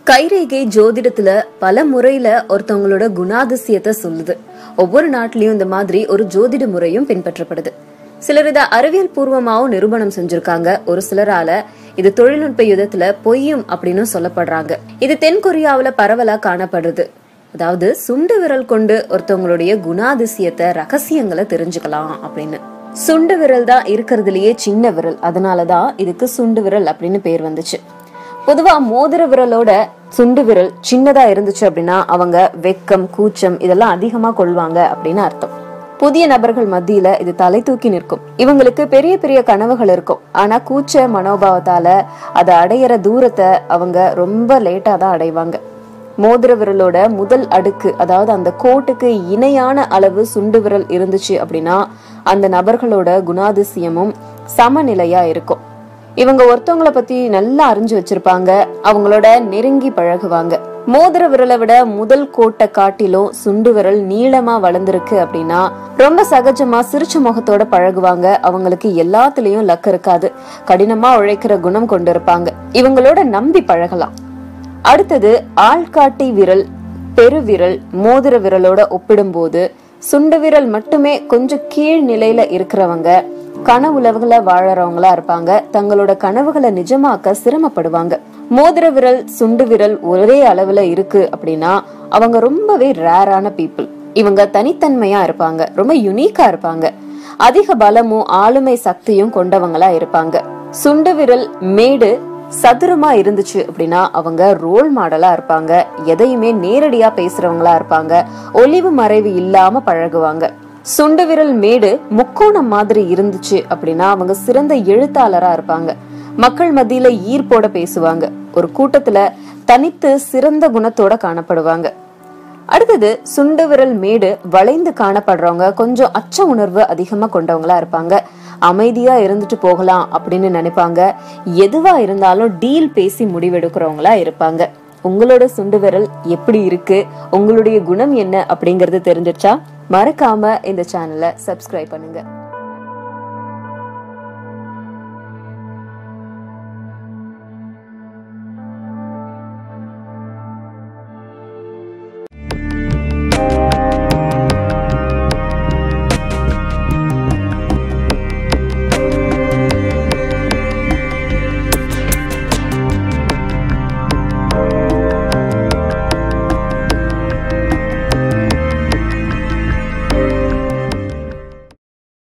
கைரேகை ஜோதிடத்துல பல முறையில ஒருத்தவங்களோட குணாதிசயத்தை சொல்லுது ஒவ்வொரு நாட்டிலயும் இந்த மாதிரி ஒரு ஜோதிட முறையும் பின்பற்றப்படுது சிலர் இதை அறிவியல் பூர்வமாவும் நிரூபணம் செஞ்சிருக்காங்க ஒரு சிலரால இது தொழில்நுட்ப யுதத்துல பொய்யும் அப்படின்னு சொல்லப்படுறாங்க இது தென் கொரியாவுல பரவலா காணப்படுது அதாவது சுண்டு விரல் கொண்டு ஒருத்தவங்களுடைய குணாதிசயத்தை ரகசியங்களை தெரிஞ்சுக்கலாம் அப்படின்னு சுண்டு விரல் தான் இருக்கிறதுலயே சின்ன விரல் அதனாலதான் இதுக்கு சுண்டு விரல் அப்படின்னு பேர் வந்துச்சு பொதுவா மோதிர விரலோட சுண்டு விரல் சின்னதா இருந்துச்சு அப்படின்னா அவங்க வெக்கம் கூச்சம் இதெல்லாம் அதிகமா கொள்வாங்க அப்படின்னு அர்த்தம் புதிய நபர்கள் மத்தியில இது தலை தூக்கி நிற்கும் இவங்களுக்கு பெரிய பெரிய கனவுகள் இருக்கும் ஆனா கூச்ச மனோபாவத்தால அதை அடையிற தூரத்தை அவங்க ரொம்ப லேட்டா தான் அடைவாங்க மோதிர விரலோட முதல் அடுக்கு அதாவது அந்த கோட்டுக்கு இணையான அளவு சுண்டு விரல் இருந்துச்சு அப்படின்னா அந்த நபர்களோட குணாதிசயமும் சமநிலையா இருக்கும் இவங்க ஒருத்தவங்கள பத்தி நல்லா அறிஞ்சு வச்சிருப்பாங்க அவங்களோட நெருங்கி பழகுவாங்க மோதிர விரலை விட முதல் கோட்டை காட்டிலும் சுண்டு விரல் நீளமா வளர்ந்துருக்கு அப்படின்னா ரொம்ப சகஜமா சிரிச்ச முகத்தோட பழகுவாங்க அவங்களுக்கு எல்லாத்துலயும் லக் இருக்காது கடினமா உழைக்கிற குணம் கொண்டு இருப்பாங்க இவங்களோட நம்பி பழகலாம் அடுத்தது ஆள்காட்டி விரல் பெருவிரல் மோதிர விரலோட ஒப்பிடும்போது சுண்டு விரல் மட்டுமே கொஞ்சம் கீழ் நிலையில இருக்கிறவங்க கனவுலவுகளை வாழறவங்களா இருப்பாங்க தங்களோட கனவுகளை நிஜமாக்க சிரமப்படுவாங்க மோதிர விரல் சுண்டு விரல் ஒரே அளவுல இருக்கு அப்படின்னா அவங்க ரொம்பவே ரேரான பீப்புள் இவங்க தனித்தன்மையா இருப்பாங்க ரொம்ப யுனிக்கா இருப்பாங்க அதிக பலமும் ஆளுமை சக்தியும் கொண்டவங்களா இருப்பாங்க சுண்டு விரல் மேடு சதுரமா இருந்துச்சு அப்படின்னா அவங்க ரோல் மாடலா இருப்பாங்க எதையுமே நேரடியா பேசுறவங்களா இருப்பாங்க ஒளிவு மறைவு இல்லாம பழகுவாங்க சுண்டு விரல் மேடு முக்கோணம் மாதிரி இருந்துச்சு அப்படின்னா அவங்க சிறந்த எழுத்தாளரா இருப்பாங்க மக்கள் மத்தியில ஈர்ப்போட பேசுவாங்க ஒரு கூட்டத்துல தனித்து சிறந்த குணத்தோட காணப்படுவாங்க அடுத்தது சுண்டு விரல் மேடு வளைந்து காணப்படுறவங்க கொஞ்சம் அச்ச உணர்வு அதிகமா கொண்டவங்களா இருப்பாங்க அமைதியா இருந்துட்டு போகலாம் அப்படின்னு நினைப்பாங்க எதுவா இருந்தாலும் டீல் பேசி முடிவெடுக்கிறவங்களா இருப்பாங்க உங்களோட சுண்டு விரல் எப்படி இருக்கு உங்களுடைய குணம் என்ன அப்படிங்கறது தெரிஞ்சிருச்சா மறக்காம இந்த சேனலை சப்ஸ்கிரைப் பண்ணுங்க